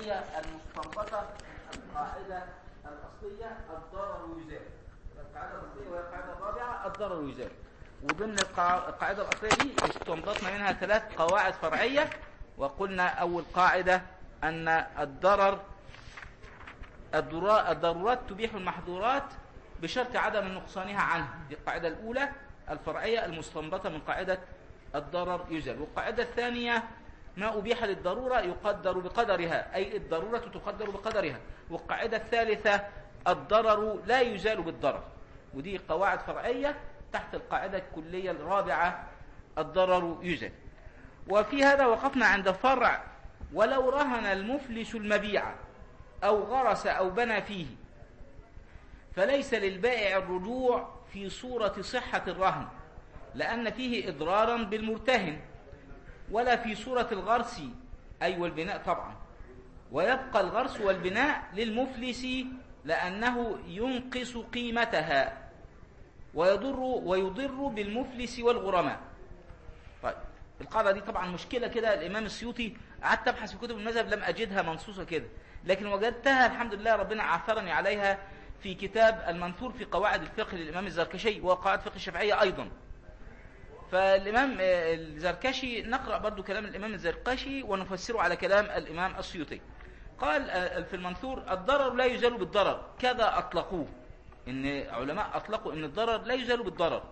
الفرعية المستنبطة من القاعدة الأصلية الضرر يزال القاعدة الأصلية وهي القاعدة الرابعة الضرر يزال وضمن القاع- القاعدة الأصلية دي استنبطنا منها ثلاث قواعد فرعية وقلنا أول قاعدة أن الضرر الضرا- الضرورات تبيح المحظورات بشرط عدم نقصانها عنها دي القاعدة الأولى الفرعية المستنبطة من قاعدة الضرر يزال والقاعدة الثانية ما أبيح للضرورة يقدر بقدرها أي الضرورة تقدر بقدرها والقاعدة الثالثة الضرر لا يزال بالضرر ودي قواعد فرعية تحت القاعدة الكلية الرابعة الضرر يزال وفي هذا وقفنا عند فرع ولو رهن المفلس المبيع أو غرس أو بنى فيه فليس للبائع الرجوع في صورة صحة الرهن لأن فيه إضرارا بالمرتهن ولا في صورة الغرس أي والبناء طبعا ويبقى الغرس والبناء للمفلس لأنه ينقص قيمتها ويضر ويضر بالمفلس والغرماء طيب القاعدة دي طبعا مشكلة كده الإمام السيوطي قعدت أبحث في كتب المذهب لم أجدها منصوصة كده لكن وجدتها الحمد لله ربنا عثرني عليها في كتاب المنثور في قواعد الفقه للإمام الزركشي وقواعد فقه الشافعية أيضا فالإمام آه، الزركشي نقرأ برضو كلام الإمام الزركشي ونفسره على كلام الإمام السيوطي قال آه، في المنثور الضرر لا يزال بالضرر كذا أطلقوه إن علماء أطلقوا إن الضرر لا يزال بالضرر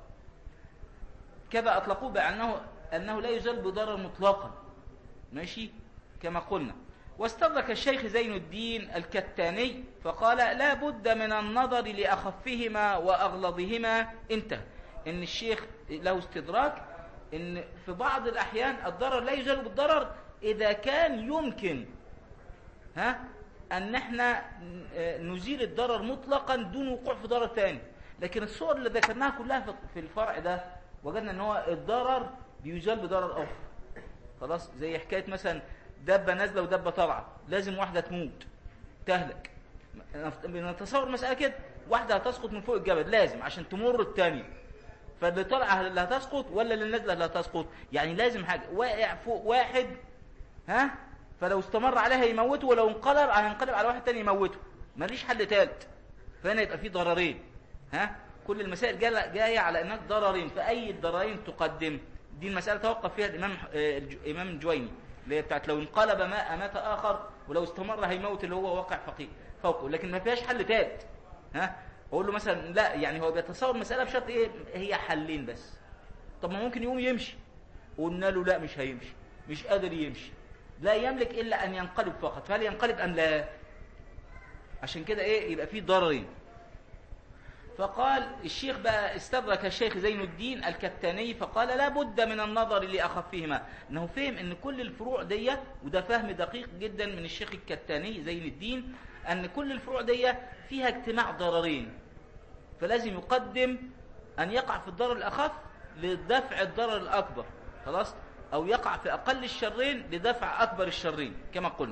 كذا أطلقوه بأنه أنه لا يزال بضرر مطلقا ماشي كما قلنا واستدرك الشيخ زين الدين الكتاني فقال لا بد من النظر لأخفهما وأغلظهما انتهى إن الشيخ له استدراك إن في بعض الأحيان الضرر لا يزال بالضرر إذا كان يمكن ها أن احنا نزيل الضرر مطلقا دون وقوع في ضرر تاني لكن الصور اللي ذكرناها كلها في- في الفرع ده وجدنا ان هو الضرر بيزال بضرر اخر خلاص زي حكايه مثلا دبه نازله ودبه طالعه لازم واحده تموت تهلك نفت- بنتصور مساله كده واحده هتسقط من فوق الجبل لازم عشان تمر الثانيه فاللي طالعه اللي هتسقط ولا اللي نازله اللي هتسقط يعني لازم حاجه واقع فوق واحد ها فلو استمر عليها يموته ولو انقلب هينقلب على واحد تاني يموته ماليش حل تالت فهنا يبقى في ضررين ها كل المسائل جاية- جايه على انك ضررين فاي الضررين تقدم دي المساله توقف فيها الامام آه، الج- الامام الجويني اللي هي بتاعت لو انقلب ماء مات اخر ولو استمر هيموت اللي هو واقع فقيه فوقه لكن ما فيهاش حل تالت ها اقول له مثلا لا يعني هو بيتصور مساله بشرط ايه هي حلين بس طب ما ممكن يقوم يمشي قلنا له لا مش هيمشي مش قادر يمشي لا يملك الا ان ينقلب فقط فهل ينقلب ام لا عشان كده ايه يبقى فيه ضررين فقال الشيخ بقى استدرك الشيخ زين الدين الكتاني فقال لا بد من النظر لأخفهما انه فهم ان كل الفروع دي وده فهم دقيق جدا من الشيخ الكتاني زين الدين ان كل الفروع دي فيها اجتماع ضررين فلازم يقدم ان يقع في الضرر الاخف لدفع الضرر الاكبر خلاص او يقع في اقل الشرين لدفع اكبر الشرين كما قلنا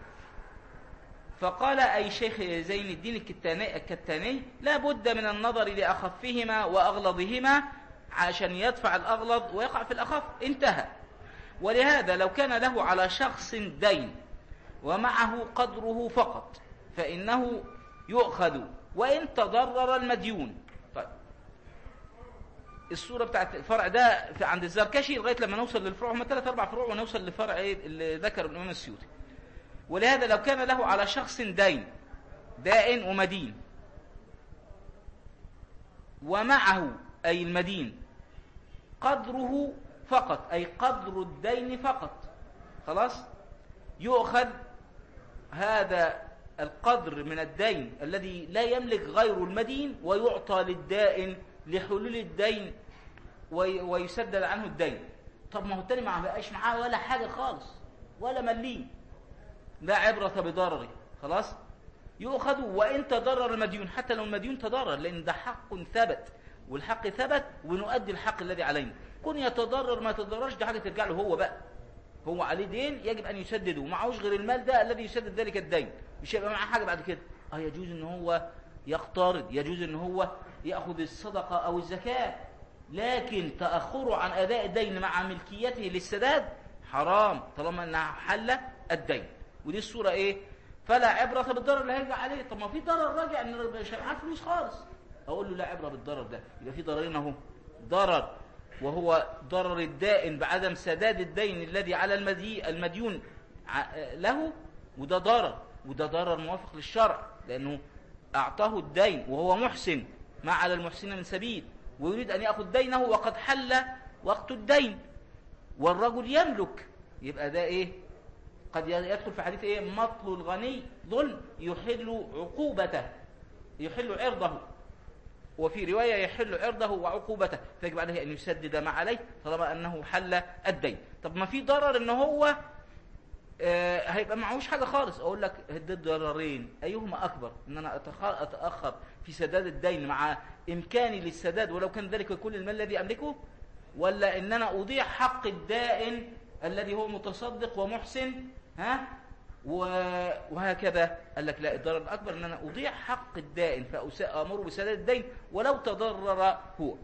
فقال أي شيخ زين الدين الكتاني, الكتاني لا بد من النظر لأخفهما وأغلظهما عشان يدفع الأغلظ ويقع في الأخف انتهى ولهذا لو كان له على شخص دين ومعه قدره فقط فإنه يؤخذ وإن تضرر المديون طيب الصورة بتاعت الفرع ده في عند الزركشي لغاية لما نوصل للفروع هم ثلاث أربع فروع ونوصل لفرع إيه اللي ذكر الإمام السيوطي ولهذا لو كان له على شخص دين دائن ومدين ومعه أي المدين قدره فقط أي قدر الدين فقط خلاص يؤخذ هذا القدر من الدين الذي لا يملك غير المدين ويعطى للدائن لحلول الدين وي- ويسدد عنه الدين طب ما هو التاني ما بقاش معاه ولا حاجة خالص ولا مليم لا عبرة بضرره خلاص يؤخذ وإن تضرر المديون حتى لو المديون تضرر لأن ده حق ثبت والحق ثبت ونؤدي الحق الذي علينا كن يتضرر ما يتضررش ده حاجة ترجع له هو بقى هو عليه دين يجب أن يسدده ومعهوش غير المال ده الذي يسدد ذلك الدين مش هيبقى معاه حاجة بعد كده اه يجوز ان هو يقترض يجوز ان هو يأخذ الصدقة أو الزكاة لكن تأخره عن أداء الدين مع ملكيته للسداد حرام طالما أنها حل الدين ودي الصورة ايه فلا عبرة بالضرر اللي هيرجع عليه طب ما في ضرر راجع ان مش معاه فلوس خالص اقول له لا عبرة بالضرر ده يبقى في ضررين اهو ضرر وهو ضرر الدائن بعدم سداد الدين الذي على المدي المديون له وده ضرر وده ضرر موافق للشرع لانه اعطاه الدين وهو محسن ما على المحسن من سبيل ويريد ان ياخذ دينه وقد حل وقت الدين والرجل يملك يبقى ده ايه قد يدخل في حديث ايه مطل الغني ظلم يحل عقوبته يحل عرضه وفي رواية يحل عرضه وعقوبته فيجب عليه أن يسدد ما عليه طالما أنه حل الدين طب ما في ضرر أنه هو آه هيبقى معهوش حاجة خالص أقول لك هدد ضررين أيهما أكبر أن أنا أتأخر في سداد الدين مع إمكاني للسداد ولو كان ذلك كل المال الذي أملكه ولا أن أنا أضيع حق الدائن الذي هو متصدق ومحسن ها وهكذا قال لك لا الضرر الأكبر أن أنا أضيع حق الدائن فأمر بسداد الدين ولو تضرر هو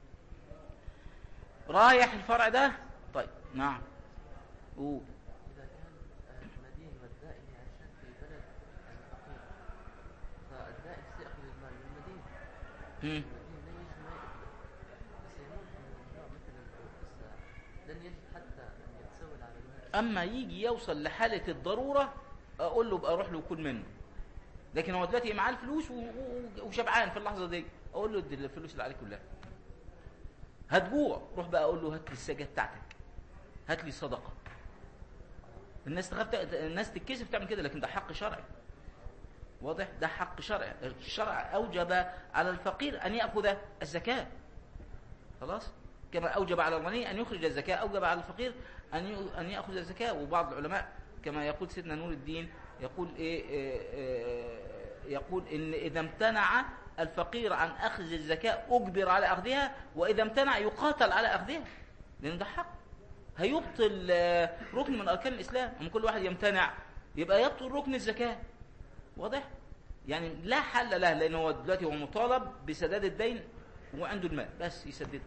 رايح الفرع ده طيب نعم قول إذا كان المدين والدائن يعيشان في بلد فقير فالدائن سيأخذ المال من المدين المدين لا يجد ما يأكل بس يموت من النوع مثلا بس لن يجد حتى أن يتسول على المال اما يجي يوصل لحالة الضرورة اقول له بقى روح له كل منه لكن هو دلوقتي معاه الفلوس و- و- وشبعان في اللحظة دي اقول له ادي الفلوس اللي عليك كلها هتجوع روح بقى اقول له هات لي السجاد بتاعتك هات لي صدقة الناس تخاف ت- الناس تتكسف تعمل كده لكن ده حق شرعي واضح ده حق شرعي الشرع اوجب على الفقير ان ياخذ الزكاه خلاص كما أوجب على الغني أن يخرج الزكاة أوجب على الفقير أن ي- أن يأخذ الزكاة وبعض العلماء كما يقول سيدنا نور الدين يقول إيه إيه إيه يقول إن إذا امتنع الفقير عن أخذ الزكاة أجبر على أخذها وإذا امتنع يقاتل على أخذها لأن ده حق هيبطل آه، ركن من أركان الإسلام أما كل واحد يمتنع يبقى يبطل ركن الزكاة واضح؟ يعني لا حل له لأنه هو دلوقتي هو مطالب بسداد الدين وعنده المال بس يسدده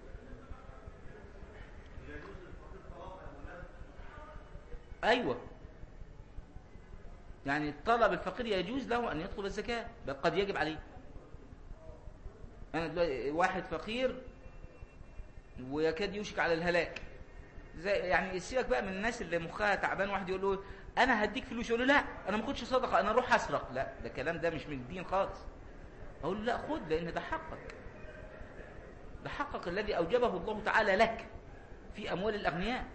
أيوة يعني طلب الفقير يجوز له أن يطلب الزكاة بل قد يجب عليه أنا دلوقتي واحد فقير ويكاد يوشك على الهلاك زي يعني سيبك بقى من الناس اللي مخها تعبان واحد يقول له انا هديك فلوس يقول له لا انا ما اخدش صدقه انا اروح اسرق لا ده الكلام ده مش من الدين خالص اقول له لا خد لان ده حقك ده حقك الذي اوجبه الله تعالى لك في اموال الاغنياء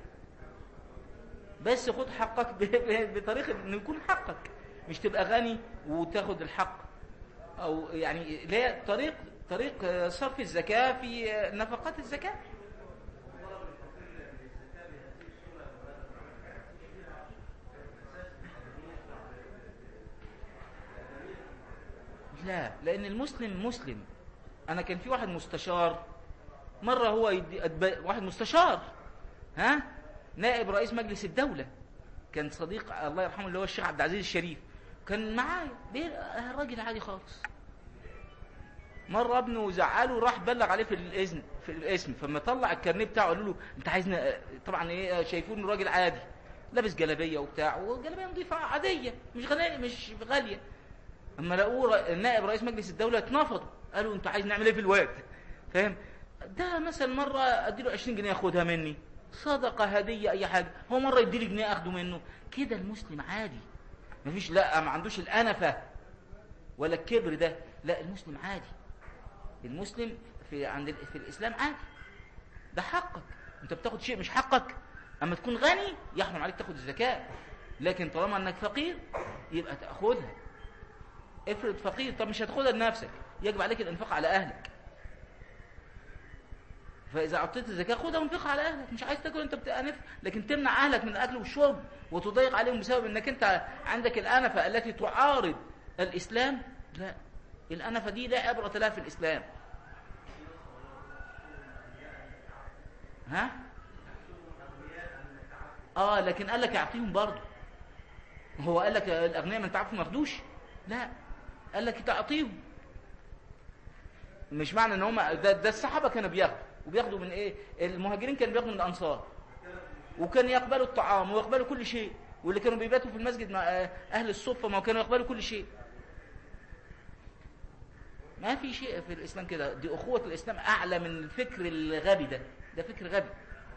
بس خد حقك ب- ب- بطريقه انه يكون حقك مش تبقى غني وتاخد الحق او يعني لا طريق طريق آه، صرف الزكاه في آه، نفقات الزكاه لا لان المسلم مسلم انا كان في واحد مستشار مره هو يدي أدب... واحد مستشار ها نائب رئيس مجلس الدوله كان صديق الله يرحمه اللي هو الشيخ عبد العزيز الشريف كان معايا بي- راجل عادي خالص مره ابنه زعله راح بلغ عليه في الاذن في الاسم فما طلع الكارنيه بتاعه قالوا له انت عايزنا طبعا ايه شايفونه راجل عادي لابس جلابيه وبتاع وجلابيه نظيفه عاديه مش غاليه مش غاليه اما لقوه ر- النائب رئيس مجلس الدوله اتنفضوا قالوا انت عايز نعمل ايه في الواد فاهم ده مثلا مره اديله 20 جنيه ياخدها مني صدقه هديه اي حاجه هو مره يديلي جنيه اخده منه كده المسلم عادي مفيش لا ما عندوش الانفه ولا الكبر ده لا المسلم عادي المسلم في عند ال- في الاسلام عادي ده حقك انت بتاخد شيء مش حقك اما تكون غني يحرم عليك تاخد الزكاه لكن طالما انك فقير يبقى تاخدها افرض فقير طب مش هتاخدها لنفسك يجب عليك الانفاق على اهلك فاذا اعطيت الزكاه خدها وانفقها على اهلك مش عايز تاكل انت بتأنف لكن تمنع اهلك من الاكل والشرب وتضيق عليهم بسبب انك انت عندك الانفه التي تعارض الاسلام لا الانفه دي لا عبره لها في الاسلام ها اه لكن قال لك اعطيهم برضه هو قال لك الاغنياء من تعرفوا ما ياخدوش لا قال لك تعطيهم مش معنى ان هم ده, ده الصحابه كانوا بياخدوا وبياخدوا من ايه المهاجرين كانوا بياخدوا من الانصار وكان يقبلوا الطعام ويقبلوا كل شيء واللي كانوا بيباتوا في المسجد مع آه، اهل الصفه ما كانوا يقبلوا كل شيء ما في شيء في الاسلام كده دي اخوه الاسلام اعلى من الفكر الغبي ده ده فكر غبي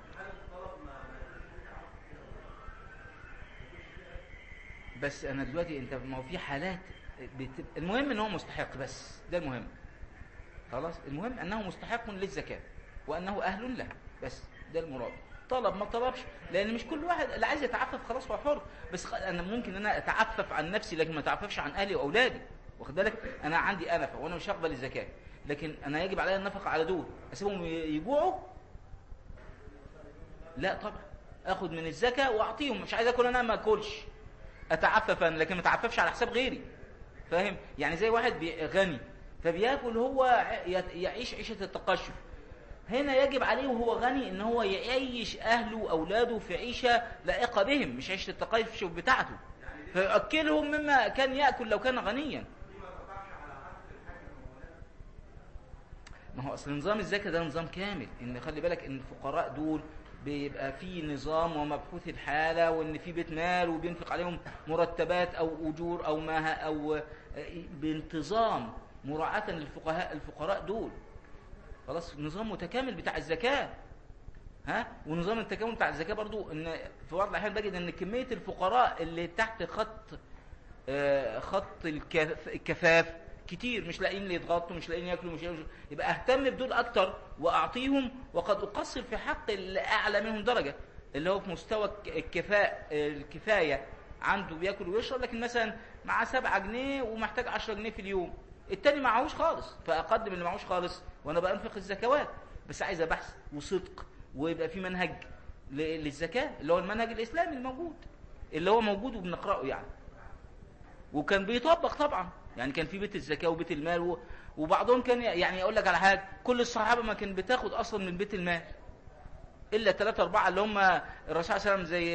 بس انا دلوقتي انت ما هو في حالات بت... المهم ان هو مستحق بس ده المهم خلاص المهم انه مستحق للزكاه وانه اهل لها بس ده المراد طلب ما طلبش لان مش كل واحد اللي عايز يتعفف خلاص هو حر بس خ- انا ممكن انا اتعفف عن نفسي لكن ما اتعففش عن اهلي واولادي واخد بالك انا عندي انفه وانا مش هقبل الزكاه لكن انا يجب علي النفقه على دول اسيبهم ي- يجوعوا لا طبعا اخد من الزكاه واعطيهم مش عايز اكل انا ما اكلش اتعفف انا لكن ما اتعففش على حساب غيري فاهم يعني زي واحد بي- غني فبياكل هو ع- يت- يعيش عيشه التقشف هنا يجب عليه وهو غني ان هو يعيش اهله واولاده في عيشه لائقه بهم مش عيشه التقشف بتاعته فيأكلهم مما كان ياكل لو كان غنيا ما هو اصل نظام الزكاه ده نظام كامل ان خلي بالك ان الفقراء دول بيبقى في نظام ومبحوث الحاله وان في بيت مال وبينفق عليهم مرتبات او اجور او ما او بانتظام مراعاه للفقهاء الفقراء دول خلاص نظام متكامل بتاع الزكاه ها ونظام التكامل بتاع الزكاه برضو ان في بعض الاحيان بجد ان كميه الفقراء اللي تحت خط آه، خط الكف- الكفاف كتير مش لاقيين اللي يتغطوا مش لاقيين ياكلوا مش لاقيين يبقى اهتم بدول اكتر واعطيهم وقد اقصر في حق اللي اعلى منهم درجه اللي هو في مستوى الك- الكفاء الكفايه عنده بياكل ويشرب لكن مثلا معاه 7 جنيه ومحتاج 10 جنيه في اليوم التاني معهوش خالص فاقدم اللي معهوش خالص وانا بانفق الزكوات بس عايزه بحث وصدق ويبقى في منهج ل- للزكاه اللي هو المنهج الاسلامي الموجود اللي هو موجود وبنقراه يعني وكان بيطبق طبعا يعني كان في بيت الزكاه وبيت المال و... وبعضهم كان يعني يقول لك على حاجه كل الصحابه ما كان بتاخد اصلا من بيت المال الا ثلاثة أربعة اللي هم الرسول صلى الله عليه وسلم زي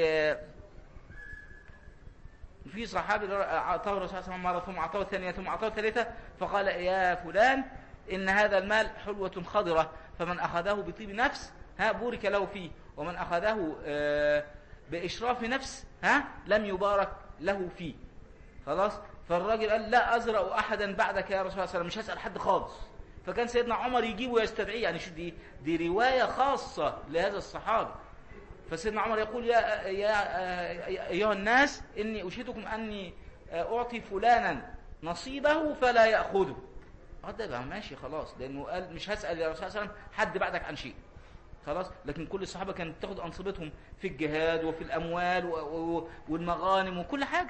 في صحابي اعطاه الرسول صلى الله عليه وسلم مره ثم اعطاه ثانيه ثم اعطاه ثالثه فقال يا فلان ان هذا المال حلوه خضره فمن اخذه بطيب نفس ها بورك له فيه ومن اخذه آه، باشراف نفس ها لم يبارك له فيه خلاص فالراجل قال لا ازرع احدا بعدك يا رسول الله صلى الله عليه وسلم مش هسال حد خالص فكان سيدنا عمر يجيبه ويستدعيه يعني شو دي دي روايه خاصه لهذا الصحابي فسيدنا عمر يقول يا يا يا ايها الناس اني اشهدكم اني اعطي فلانا نصيبه فلا ياخذه اه ده بقى ماشي خلاص لانه قال مش هسال يا رسول الله صلى الله عليه وسلم حد بعدك عن شيء خلاص لكن كل الصحابه كانت تاخد انصبتهم في الجهاد وفي الاموال و- و- والمغانم وكل حاجه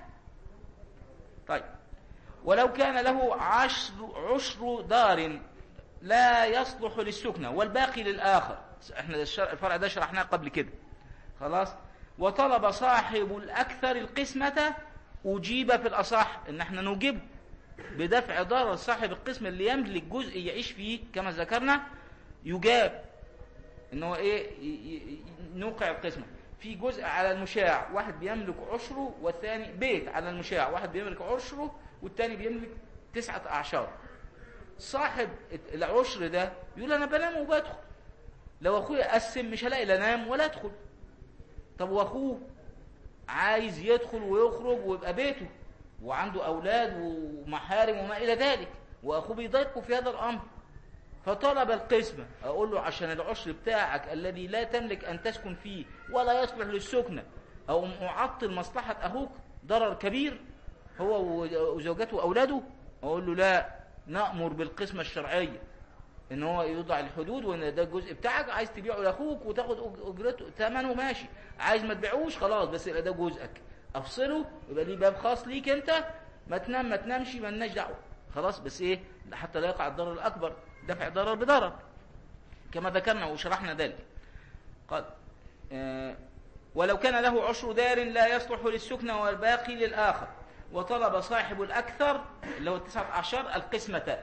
طيب ولو كان له عشر عشر دار لا يصلح للسكنة والباقي للآخر احنا الشرع- الفرع ده شرحناه قبل كده خلاص وطلب صاحب الأكثر القسمة أجيب في الأصح إن احنا نجيب بدفع ضرر صاحب القسم اللي يملك جزء يعيش فيه كما ذكرنا يجاب ان هو ايه ي- ي- ي- نوقع القسمة في جزء على المشاع واحد بيملك عشره والثاني بيت على المشاع واحد بيملك عشره والثاني بيملك تسعة أعشار صاحب العشر ده يقول انا بنام وبدخل لو اخويا قسم مش هلاقي لا انام ولا ادخل طب واخوه عايز يدخل ويخرج ويبقى بيته وعنده اولاد ومحارم وما الى ذلك واخوه بيضايقه في هذا الامر فطلب القسمة أقول له عشان العشر بتاعك الذي لا تملك أن تسكن فيه ولا يصلح للسكنة أو أعطل مصلحة أخوك ضرر كبير هو وزوجته وأولاده أقول له لا نأمر بالقسمة الشرعية إن هو يوضع الحدود وإن ده الجزء بتاعك عايز تبيعه لأخوك وتاخد أج- أجرته ثمنه ماشي عايز ما تبيعوش خلاص بس يبقى ده جزءك أفصله يبقى ليه باب خاص ليك أنت ما تنام ما تنامش ما لناش دعوة خلاص بس إيه حتى لا يقع الضرر الأكبر دفع ضرر بضرر كما ذكرنا وشرحنا ذلك قال آه ولو كان له عشر دار لا يصلح للسكنة والباقي للآخر وطلب صاحب الأكثر اللي هو التسعة عشر القسمة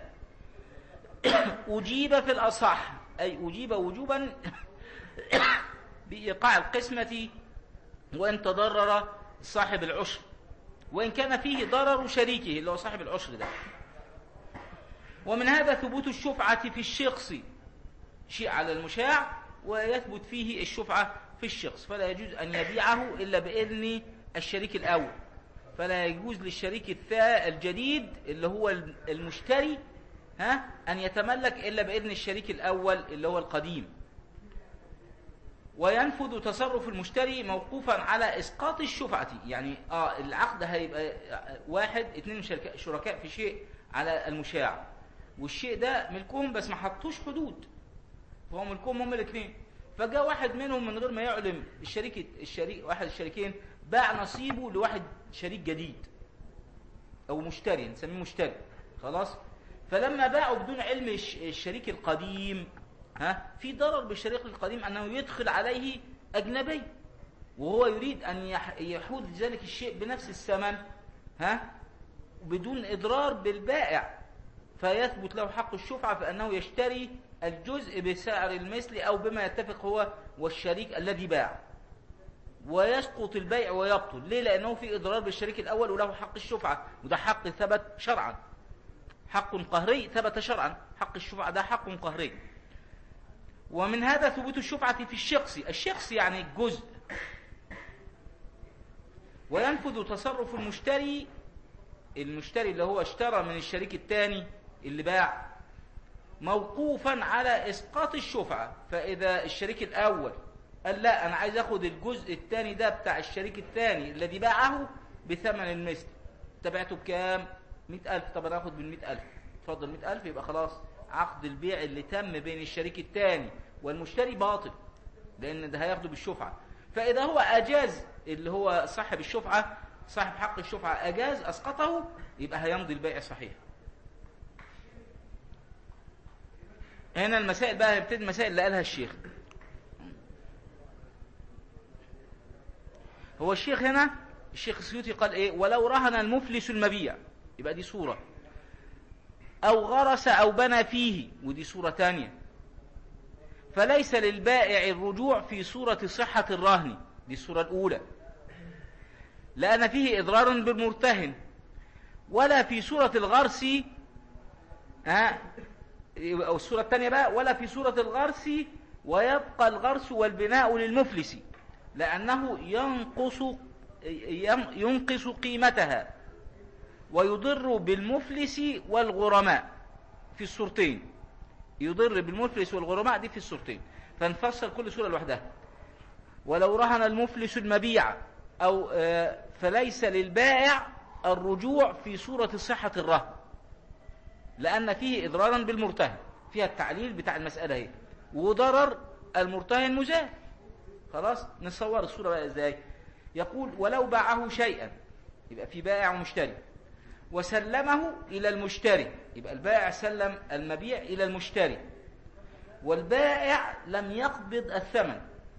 أجيب في الأصح أي أجيب وجوبا بإيقاع القسمة وإن تضرر صاحب العشر وإن كان فيه ضرر شريكه اللي هو صاحب العشر ده ومن هذا ثبوت الشفعة في الشخص شيء على المشاع ويثبت فيه الشفعة في الشخص فلا يجوز أن يبيعه إلا بإذن الشريك الأول فلا يجوز للشريك الثا الجديد اللي هو المشتري ها أن يتملك إلا بإذن الشريك الأول اللي هو القديم وينفذ تصرف المشتري موقوفا على اسقاط الشفعة يعني اه العقد هيبقى واحد اتنين شركاء شركاء في شيء على المشاع والشيء ده ملكهم بس ما حطوش حدود فهو ملكهم هم الاثنين فجاء واحد منهم من غير ما يعلم الشريك الشريك واحد الشريكين باع نصيبه لواحد شريك جديد او مشتري نسميه مشتري خلاص فلما باعوا بدون علم الشريك القديم ها في ضرر بالشريك القديم أنه يدخل عليه أجنبي وهو يريد أن يحوز ذلك الشيء بنفس الثمن ها بدون إضرار بالبائع فيثبت له حق الشفعة فأنه يشتري الجزء بسعر المثل أو بما يتفق هو والشريك الذي باع ويسقط البيع ويبطل ليه لأنه في إضرار بالشريك الأول وله حق الشفعة وده حق ثبت شرعا حق قهري ثبت شرعا حق الشفعة ده حق قهري ومن هذا ثبوت الشفعة في الشخص الشخص يعني الجزء وينفذ تصرف المشتري المشتري اللي هو اشترى من الشريك الثاني اللي باع موقوفا على اسقاط الشفعة فاذا الشريك الاول قال لا انا عايز اخد الجزء الثاني ده بتاع الشريك الثاني الذي باعه بثمن المثل تبعته بكام 100000 طب انا اخد بال 100000 اتفضل 100000 يبقى خلاص عقد البيع اللي تم بين الشريك الثاني والمشتري باطل لأن ده هياخده بالشفعة فإذا هو أجاز اللي هو صاحب الشفعة صاحب حق الشفعة أجاز أسقطه يبقى هيمضي البيع صحيح هنا المسائل بقى هيبتدي المسائل اللي قالها الشيخ هو الشيخ هنا الشيخ السيوطي قال ايه ولو رهن المفلس المبيع يبقى دي صورة او غرس او بنى فيه ودي صورة تانية فليس للبائع الرجوع في صورة صحة الرهن دي الصورة الأولى لأن فيه إضرار بالمرتهن ولا في صورة الغرس ها أو الصورة الثانية بقى ولا في صورة الغرس ويبقى الغرس والبناء للمفلس لأنه ينقص ينقص قيمتها ويضر بالمفلس والغرماء في الصورتين يضر بالمفلس والغرماء دي في الصورتين فنفسر كل صورة لوحدها ولو رهن المفلس المبيع أو آه، فليس للبائع الرجوع في صورة صحة الرهن لأن فيه إضرارا بالمرتهن فيها التعليل بتاع المسألة هي وضرر المرتهن مزال خلاص نصور الصورة بقى ازاي يقول ولو باعه شيئا يبقى في بائع ومشتري وسلمه إلى المشتري يبقى البائع سلم المبيع إلى المشتري والبائع لم يقبض الثمن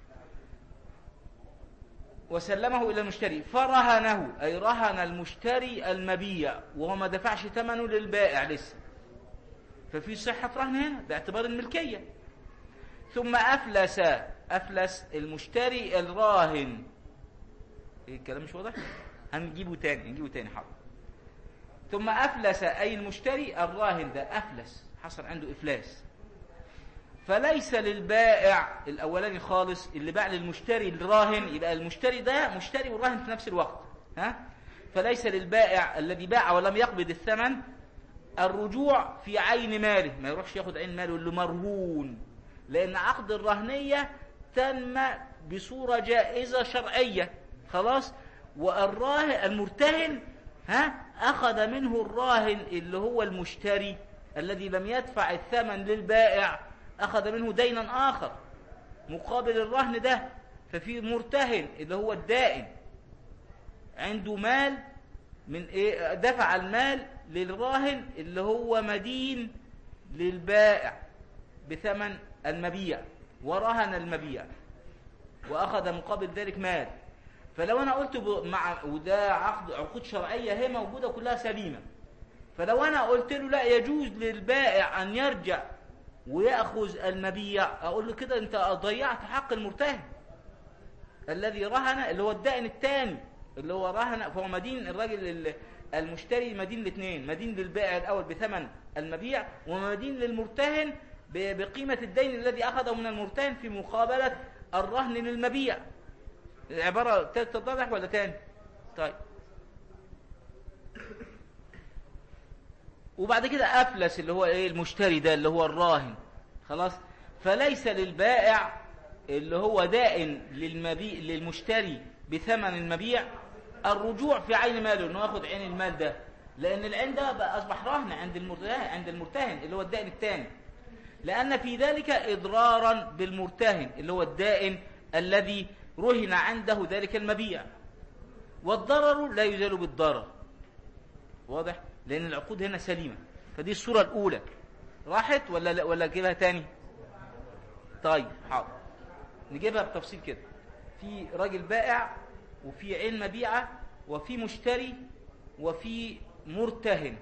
وسلمه إلى المشتري فرهنه أي رهن المشتري المبيع وهو ما دفعش ثمنه للبائع لسه ففي صحة رهن هنا باعتبار الملكية ثم أفلس أفلس المشتري الراهن إيه الكلام مش واضح هنجيبه تاني هنجيبه تاني حاضر ثم أفلس أي المشتري الراهن ده أفلس حصل عنده إفلاس فليس للبائع الأولاني خالص اللي باع للمشتري الراهن يبقى المشتري ده مشتري والراهن في نفس الوقت ها فليس للبائع الذي باع ولم يقبض الثمن الرجوع في عين ماله ما يروحش ياخد عين ماله اللي مرهون لأن عقد الرهنية تم بصورة جائزة شرعية خلاص والراهن المرتهن ها أخذ منه الراهن اللي هو المشتري الذي لم يدفع الثمن للبائع أخذ منه دينا آخر مقابل الرهن ده ففي مرتهن اللي هو الدائن عنده مال من إيه دفع المال للراهن اللي هو مدين للبائع بثمن المبيع ورهن المبيع وأخذ مقابل ذلك مال فلو انا قلت مع وده عقد عقود شرعيه هي موجوده كلها سليمه فلو انا قلت له لا يجوز للبائع ان يرجع وياخذ المبيع اقول له كده انت ضيعت حق المرتهن الذي رهن اللي هو الدائن الثاني اللي هو رهن فهو مدين الراجل المشتري مدين الاثنين مدين للبائع الاول بثمن المبيع ومدين للمرتهن بقيمه الدين الذي اخذه من المرتهن في مقابله الرهن للمبيع العبارة تتضح ولا تاني طيب وبعد كده أفلس اللي هو إيه المشتري ده اللي هو الراهن خلاص فليس للبائع اللي هو دائن للمبيع للمشتري بثمن المبيع الرجوع في عين ماله انه ياخد عين المال ده لان العين ده بقى اصبح رهن عند المرتهن عند المرتهن اللي هو الدائن الثاني لان في ذلك اضرارا بالمرتهن اللي هو الدائن الذي رهن عنده ذلك المبيع والضرر لا يزال بالضرر واضح لان العقود هنا سليمه فدي الصوره الاولى راحت ولا لا ولا اجيبها تاني طيب حاضر نجيبها بتفصيل كده في راجل بائع وفي عين مبيعة وفي مشتري وفي مرتهن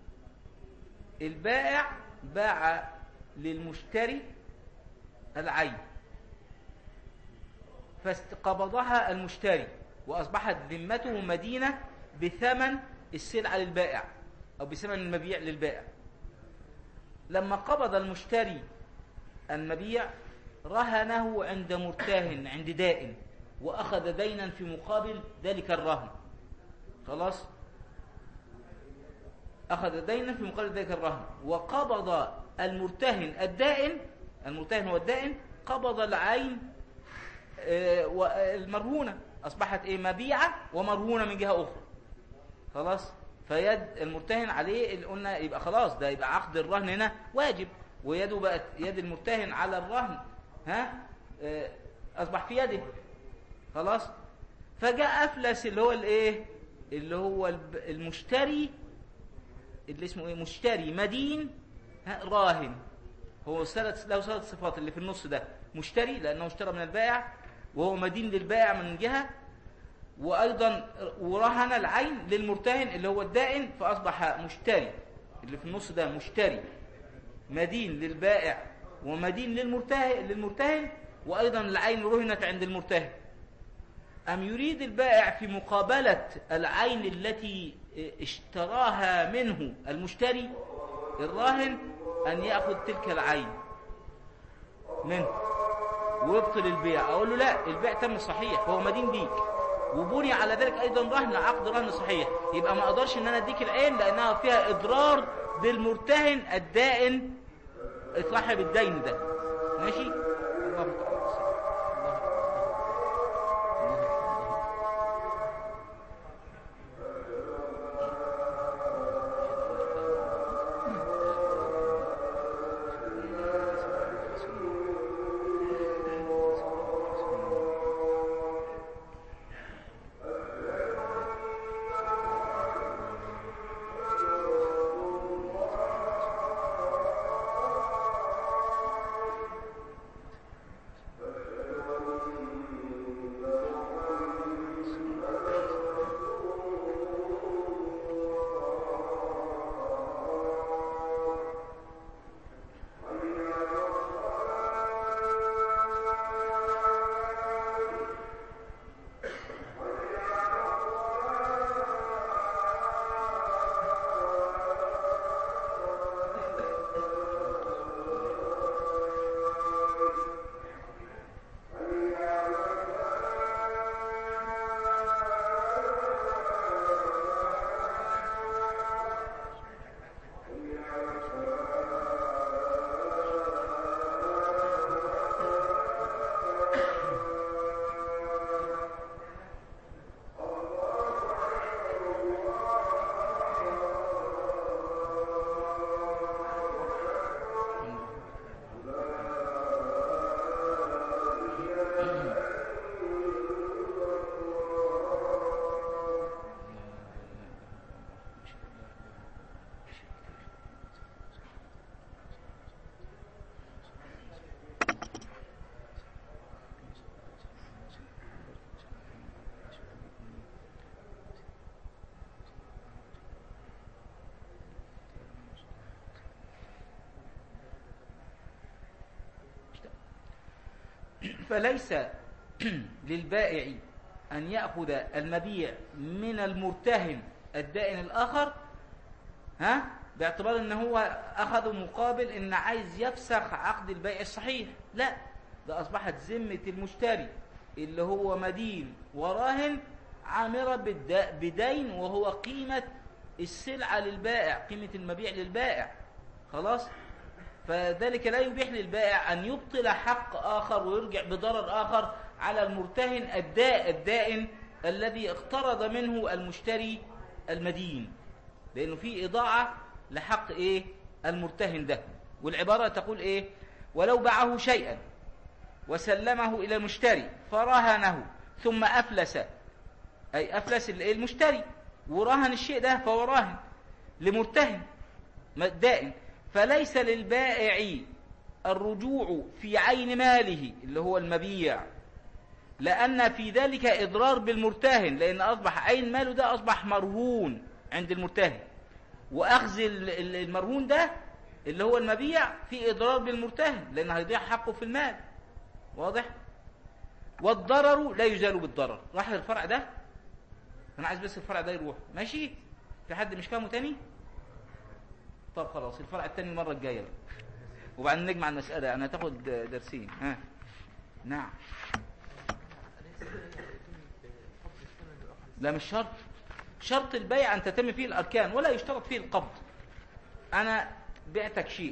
البائع باع للمشتري العين فاستقبضها المشتري وأصبحت ذمته مدينة بثمن السلعة للبائع أو بثمن المبيع للبائع لما قبض المشتري المبيع رهنه عند مرتهن عند دائن وأخذ دينا في مقابل ذلك الرهن خلاص أخذ دينا في مقابل ذلك الرهن وقبض المرتهن الدائن المرتهن والدائن قبض العين آه، المرهونة أصبحت إيه مبيعة ومرهونة من جهة أخرى خلاص فيد المرتهن عليه اللي قلنا يبقى خلاص ده يبقى عقد الرهن هنا واجب ويده بقت يد المرتهن على الرهن ها آه، أصبح في يده خلاص فجاء أفلس اللي هو الايه اللي هو المشتري اللي اسمه ايه مشتري مدين راهن هو ثلاث له ثلاث صفات اللي في النص ده مشتري لأنه اشترى من البائع وهو مدين للبائع من جهة وأيضا ورهن العين للمرتهن اللي هو الدائن فأصبح مشتري اللي في النص ده مشتري مدين للبائع ومدين للمرتهن, للمرتهن وأيضا العين رهنت عند المرتهن أم يريد البائع في مقابلة العين التي اشتراها منه المشتري الراهن أن يأخذ تلك العين منه ويبطل البيع أقول له لا البيع تم صحيح هو مدين بيك وبني على ذلك أيضا رهن عقد رهن صحيح يبقى ما أقدرش أن أنا أديك العين لأنها فيها إضرار بالمرتهن الدائن صاحب الدين ده ماشي الله تعالى فليس للبائع أن يأخذ المبيع من المرتهن الدائن الآخر ها باعتبار ان هو اخذ مقابل ان عايز يفسخ عقد البيع الصحيح لا ده اصبحت ذمة المشتري اللي هو مدين وراهن عامرة بالد- بدين وهو قيمة السلعة للبائع قيمة المبيع للبائع خلاص فذلك لا يبيح للبائع أن يبطل حق آخر ويرجع بضرر آخر على المرتهن الداء الدائن الذي اقترض منه المشتري المدين لأنه في إضاعة لحق إيه المرتهن ده والعبارة تقول إيه ولو باعه شيئا وسلمه إلى المشتري فرهنه ثم أفلس أي أفلس ال- المشتري ورهن الشيء ده فهو راهن لمرتهن دائن فليس للبائع الرجوع في عين ماله اللي هو المبيع لأن في ذلك إضرار بالمرتهن لأن أصبح عين ماله ده أصبح مرهون عند المرتهن وأخذ ال- ال- المرهون ده اللي هو المبيع في إضرار بالمرتهن لأن هيضيع حقه في المال واضح والضرر لا يزال بالضرر راح الفرع ده انا عايز بس الفرع ده يروح ماشي في حد مش فاهمه تاني طب خلاص الفرع التاني المره الجايه بقى. وبعدين نجمع المساله انا هتاخد درسين ها نعم أليس البيع يتم بقبض الثمن وأخذ لا مش شرط شرط البيع ان تتم فيه الاركان ولا يشترط فيه القبض انا بعتك شيء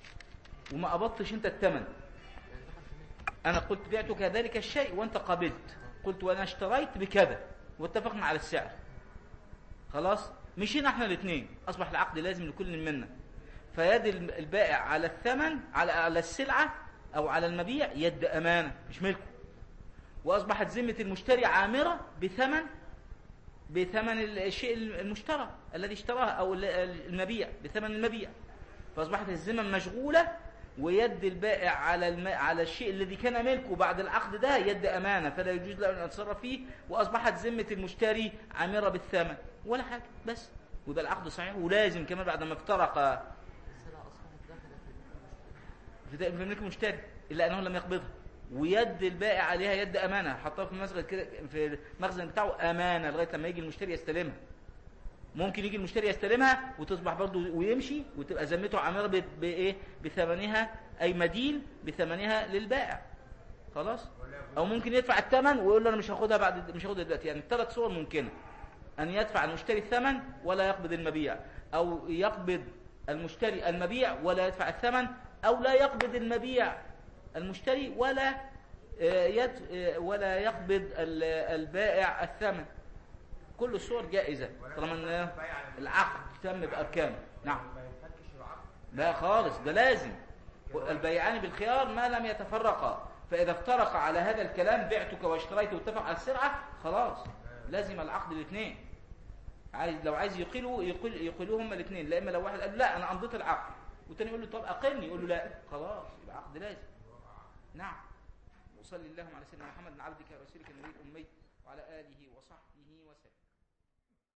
وما قبضتش انت الثمن يعني دخل في ملك انا قلت بعتك ذلك الشيء وانت قبلت قلت وانا اشتريت بكذا واتفقنا على السعر خلاص مشينا احنا الاثنين اصبح العقد لازم لكل منا فيد الم- البائع على الثمن على على السلعه او على المبيع يد امانه مش ملكه واصبحت ذمه المشتري عامره بثمن بثمن الشيء المشترى الذي اشتراه او ال- المبيع بثمن المبيع فاصبحت الذمه مشغوله ويد البائع على الم... على الشيء الذي كان ملكه بعد العقد ده يد امانه فلا يجوز له ان يتصرف فيه واصبحت ذمه المشتري عامره بالثمن ولا حاجه بس وده العقد صحيح ولازم كمان بعد ما افترق السلعة أصبحت داخلة في المشتري في ده- في ملك المشتري الا انه لم يقبضها ويد البائع عليها يد امانه حطها في المخزن كده في المخزن بتاعه امانه لغايه لما يجي المشتري يستلمها ممكن يجي المشتري يستلمها وتصبح برضه ويمشي وتبقى ذمته عامره ب- بايه بثمنها اي مدين بثمنها للبائع خلاص او ممكن يدفع الثمن ويقول له انا مش هاخدها بعد مش هاخدها دلوقتي يعني ثلاث صور ممكنه ان يدفع المشتري الثمن ولا يقبض المبيع او يقبض المشتري المبيع ولا يدفع الثمن او لا يقبض المبيع المشتري ولا آه، يد آه، ولا يقبض ال- البائع الثمن كل الصور جائزة طالما ان العقد تم بأركانه نعم ما ينفكش العقد لا خالص ده لازم البيعان بالخيار ما لم يتفرقا فإذا افترقا على هذا الكلام بعتك واشتريت واتفق على السلعة خلاص لازم العقد الاثنين عايز لو عايز يقيلوا يقيل يقيلوه هما الاثنين لا اما لو واحد قال لا انا امضيت العقد والتاني يقول له طب اقلني يقول له لا خلاص يبقى عقد لازم نعم وصلي اللهم على سيدنا محمد عبدك ورسولك النبي الامي وعلى اله وصحبه